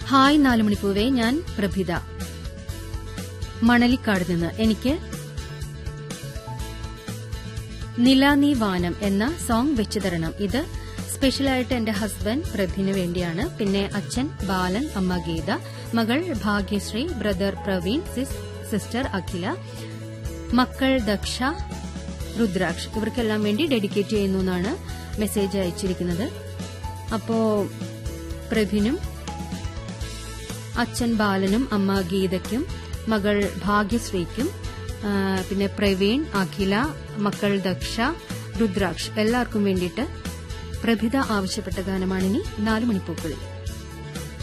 hi നാലുമണിപ്പൂവേ ഞാൻ പ്രഭിത മണലിക്കാട് നിന്ന് എനിക്ക് നിലാനീ വാനം എന്ന സോങ് വെച്ചു തരണം ഇത് സ്പെഷ്യലായിട്ട് എന്റെ ഹസ്ബൻഡ് പ്രഭിന് വേണ്ടിയാണ് പിന്നെ അച്ഛൻ ബാലൻ അമ്മ ഗീത മകൾ Bhagyashree brother Praveen sis sister Akhila മക്കൾ ദക്ഷ രുദ്രാക്ഷ് ഇവർക്കെല്ലാം വേണ്ടി ഡെഡിക്കേറ്റ് ചെയ്യുന്നു എന്നാണ് മെസ്സേജ് അയച്ചിരിക്കുന്നത് അപ്പോ പ്രഭിനും അച്ഛൻ ബാലനും അമ്മ ഗീതയ്ക്കും മകൾ ഭാഗ്യശ്രീക്കും ആ, പിന്നെ പ്രവീൺ അഖില മക്കൾ ദക്ഷ രുദ്രാക്ഷ് എല്ലാവർക്കും വേണ്ടിയിട്ട് പ്രഭിത ആവശ്യപ്പെട്ട ഗാനമാണിനി നാല് മണിപ്പൂക്കളിൽ